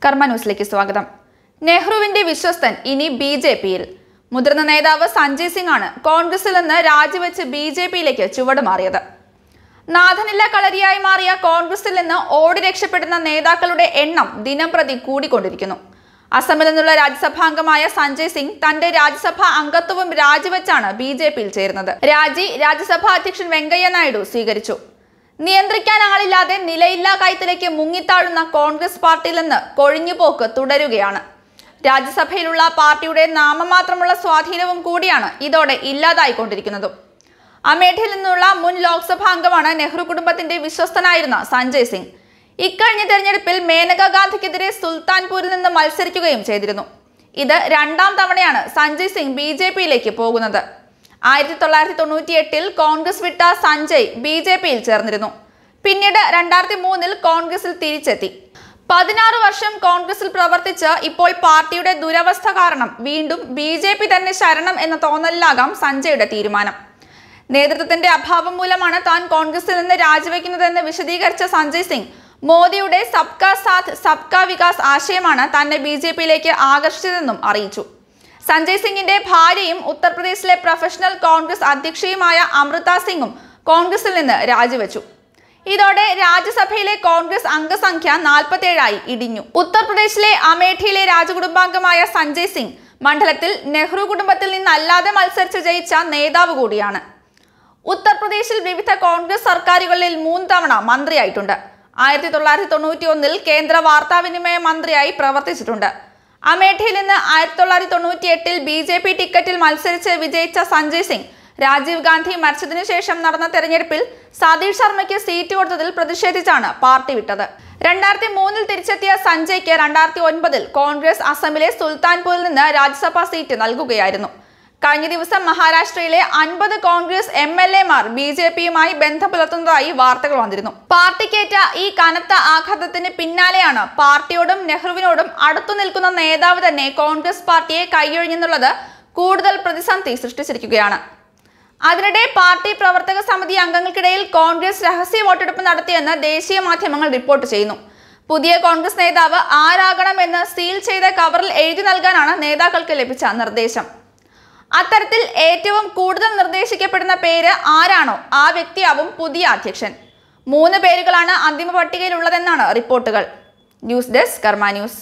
കർമ്മ ന്യൂസിലേക്ക് സ്വാഗതം നെഹ്റുവിന്റെ വിശ്വസ്തൻ ഇനി ബി ജെ പിയിൽ മുതിർന്ന നേതാവ് സഞ്ജയ് സിംഗ് ആണ് കോൺഗ്രസിൽ നിന്ന് രാജിവെച്ച് ബി ജെ പിയിലേക്ക് ചുവടുമാറിയത് നാഥനില്ല കളരിയായി മാറിയ കോൺഗ്രസിൽ നിന്ന് ഓടി രക്ഷപ്പെടുന്ന നേതാക്കളുടെ എണ്ണം ദിനം പ്രതി കൂടിക്കൊണ്ടിരിക്കുന്നു അസമിൽ നിന്നുള്ള രാജ്യസഭാംഗമായ സഞ്ജയ് സിംഗ് തന്റെ രാജ്യസഭാ അംഗത്വവും രാജിവെച്ചാണ് ബി ജെ പിയിൽ ചേരുന്നത് രാജി രാജ്യസഭാ അധ്യക്ഷൻ വെങ്കയ്യ നായിഡു സ്വീകരിച്ചു നിയന്ത്രിക്കാൻ ആളില്ലാതെ നിലയില്ലാ കയത്തിലേക്ക് മുങ്ങിത്താഴുന്ന കോൺഗ്രസ് പാർട്ടിയിൽ നിന്ന് കൊഴിഞ്ഞുപോക്ക് തുടരുകയാണ് രാജ്യസഭയിലുള്ള പാർട്ടിയുടെ നാമമാത്രമുള്ള സ്വാധീനവും കൂടിയാണ് ഇതോടെ ഇല്ലാതായിക്കൊണ്ടിരിക്കുന്നതും അമേഠിയിൽ നിന്നുള്ള മുൻ ലോക്സഭാ അംഗമാണ് നെഹ്റു കുടുംബത്തിന്റെ വിശ്വസ്തനായിരുന്ന സഞ്ജയ് സിംഗ് ഇക്കഴിഞ്ഞ തെരഞ്ഞെടുപ്പിൽ മേനക ഗാന്ധിക്കെതിരെ സുൽത്താൻപൂരിൽ നിന്ന് മത്സരിക്കുകയും ചെയ്തിരുന്നു ഇത് രണ്ടാം തവണയാണ് സഞ്ജയ് സിംഗ് ബി ജെ പിയിലേക്ക് പോകുന്നത് ആയിരത്തി തൊള്ളായിരത്തി തൊണ്ണൂറ്റി എട്ടിൽ കോൺഗ്രസ് വിട്ട സഞ്ജയ് ബി ജെ പിയിൽ ചേർന്നിരുന്നു പിന്നീട് രണ്ടായിരത്തി മൂന്നിൽ കോൺഗ്രസിൽ തിരിച്ചെത്തി പതിനാറ് വർഷം കോൺഗ്രസിൽ പ്രവർത്തിച്ച് ഇപ്പോൾ പാർട്ടിയുടെ ദുരവസ്ഥ കാരണം വീണ്ടും ബി ജെ പി തന്നെ ശരണം എന്ന തോന്നലിലാകാം സഞ്ജയുടെ തീരുമാനം നേതൃത്വത്തിന്റെ അഭാവം മൂലമാണ് താൻ കോൺഗ്രസിൽ നിന്ന് രാജിവെക്കുന്നതെന്ന് വിശദീകരിച്ച സഞ്ജയ് സിംഗ് മോദിയുടെ സബ്കാ സാത്ത് സബ്കാ വികാസ് ആശയമാണ് തന്നെ ബി ജെ പിയിലേക്ക് ആകർഷിച്ചതെന്നും അറിയിച്ചു സഞ്ജയ് സിംഗിന്റെ ഭാര്യയും ഉത്തർപ്രദേശിലെ പ്രൊഫഷണൽ കോൺഗ്രസ് അധ്യക്ഷയുമായ അമൃത സിംഗും കോൺഗ്രസിൽ നിന്ന് രാജിവെച്ചു ഇതോടെ രാജ്യസഭയിലെ കോൺഗ്രസ് അംഗസംഖ്യ നാൽപ്പത്തേഴായി ഇടിഞ്ഞു ഉത്തർപ്രദേശിലെ അമേഠിയിലെ രാജകുടുംബാംഗമായ സഞ്ജയ് സിംഗ് മണ്ഡലത്തിൽ നെഹ്റു കുടുംബത്തിൽ നിന്നല്ലാതെ മത്സരിച്ച് ജയിച്ച നേതാവ് കൂടിയാണ് ഉത്തർപ്രദേശിൽ വിവിധ കോൺഗ്രസ് സർക്കാരുകളിൽ മൂന്ന് തവണ മന്ത്രിയായിട്ടുണ്ട് ആയിരത്തി തൊള്ളായിരത്തി തൊണ്ണൂറ്റി ഒന്നിൽ കേന്ദ്ര വാർത്താവിനിമയ മന്ത്രിയായി പ്രവർത്തിച്ചിട്ടുണ്ട് അമേഠിയിൽ നിന്ന് ആയിരത്തി തൊള്ളായിരത്തി തൊണ്ണൂറ്റി എട്ടിൽ ബി ജെ പി ടിക്കറ്റിൽ മത്സരിച്ച് വിജയിച്ച സഞ്ജയ് സിംഗ് രാജീവ് ഗാന്ധി മരിച്ചതിനു ശേഷം നടന്ന തെരഞ്ഞെടുപ്പിൽ സതീഷ് ശർമ്മയ്ക്ക് സീറ്റ് കൊടുത്തതിൽ പ്രതിഷേധിച്ചാണ് പാർട്ടി വിട്ടത് രണ്ടായിരത്തി മൂന്നിൽ തിരിച്ചെത്തിയ സഞ്ജയ്ക്ക് രണ്ടായിരത്തി ഒൻപതിൽ കോൺഗ്രസ് അസമിലെ സുൽത്താൻപൂരിൽ നിന്ന് രാജ്യസഭാ സീറ്റ് നൽകുകയായിരുന്നു കഴിഞ്ഞ ദിവസം മഹാരാഷ്ട്രയിലെ അൻപത് കോൺഗ്രസ് എം എൽ എമാർ ബി ജെ പിയുമായി ബന്ധം പുലർത്തുന്നതായി വാർത്തകൾ വന്നിരുന്നു പാർട്ടിക്കേറ്റ ഈ കനത്ത ആഘാതത്തിന് പിന്നാലെയാണ് പാർട്ടിയോടും നെഹ്റുവിനോടും അടുത്തു നിൽക്കുന്ന നേതാവ് തന്നെ കോൺഗ്രസ് പാർട്ടിയെ കൈയൊഴിഞ്ഞെന്നുള്ളത് കൂടുതൽ പ്രതിസന്ധി സൃഷ്ടിച്ചിരിക്കുകയാണ് അതിനിടെ പാർട്ടി പ്രവർത്തക സമിതി അംഗങ്ങൾക്കിടയിൽ കോൺഗ്രസ് രഹസ്യ വോട്ടെടുപ്പ് നടത്തിയെന്ന് ദേശീയ മാധ്യമങ്ങൾ റിപ്പോർട്ട് ചെയ്യുന്നു പുതിയ കോൺഗ്രസ് നേതാവ് ആരാകണമെന്ന് സീൽ ചെയ്ത കവറിൽ എഴുതി നൽകാനാണ് നേതാക്കൾക്ക് ലഭിച്ച നിർദ്ദേശം അത്തരത്തിൽ ഏറ്റവും കൂടുതൽ നിർദ്ദേശിക്കപ്പെടുന്ന പേര് ആരാണോ ആ വ്യക്തിയാവും പുതിയ അധ്യക്ഷൻ മൂന്ന് പേരുകളാണ് അന്തിമ പട്ടികയിലുള്ളതെന്നാണ് റിപ്പോർട്ടുകൾ ന്യൂസ് ഡെസ്ക് കർമ്മ ന്യൂസ്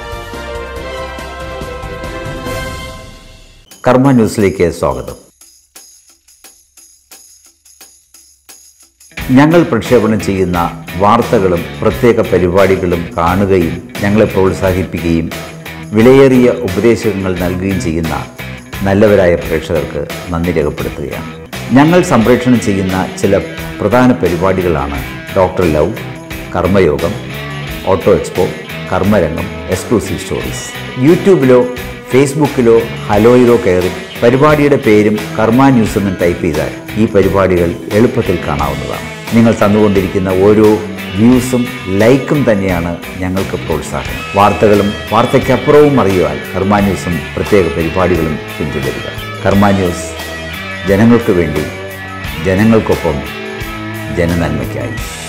കർമ്മ ന്യൂസിലേക്ക് സ്വാഗതം ഞങ്ങൾ പ്രക്ഷേപണം ചെയ്യുന്ന വാർത്തകളും പ്രത്യേക പരിപാടികളും കാണുകയും ഞങ്ങളെ പ്രോത്സാഹിപ്പിക്കുകയും വിലയേറിയ ഉപദേശങ്ങൾ നൽകുകയും ചെയ്യുന്ന നല്ലവരായ പ്രേക്ഷകർക്ക് നന്ദി രേഖപ്പെടുത്തുകയാണ് ഞങ്ങൾ സംപ്രേഷണം ചെയ്യുന്ന ചില പ്രധാന പരിപാടികളാണ് ഡോക്ടർ ലവ് കർമ്മയോഗം ഓട്ടോ എക്സ്പോ കർമ്മരംഗം എക്സ്ക്ലൂസീവ് സ്റ്റോറീസ് യൂട്യൂബിലോ ഫേസ്ബുക്കിലോ ഹലോയിലോ കയറി പരിപാടിയുടെ പേരും കർമ്മ ന്യൂസ് എന്ന് ടൈപ്പ് ചെയ്താൽ ഈ പരിപാടികൾ എളുപ്പത്തിൽ കാണാവുന്നതാണ് നിങ്ങൾ തന്നുകൊണ്ടിരിക്കുന്ന ഓരോ വ്യൂസും ലൈക്കും തന്നെയാണ് ഞങ്ങൾക്ക് പ്രോത്സാഹനം വാർത്തകളും വാർത്തയ്ക്കപ്പുറവും അറിയുവാൻ കർമ്മ ന്യൂസും പ്രത്യേക പരിപാടികളും പിന്തുടരുക കർമ്മ ന്യൂസ് ജനങ്ങൾക്ക് വേണ്ടി ജനങ്ങൾക്കൊപ്പം ജനനന്മയ്ക്കായി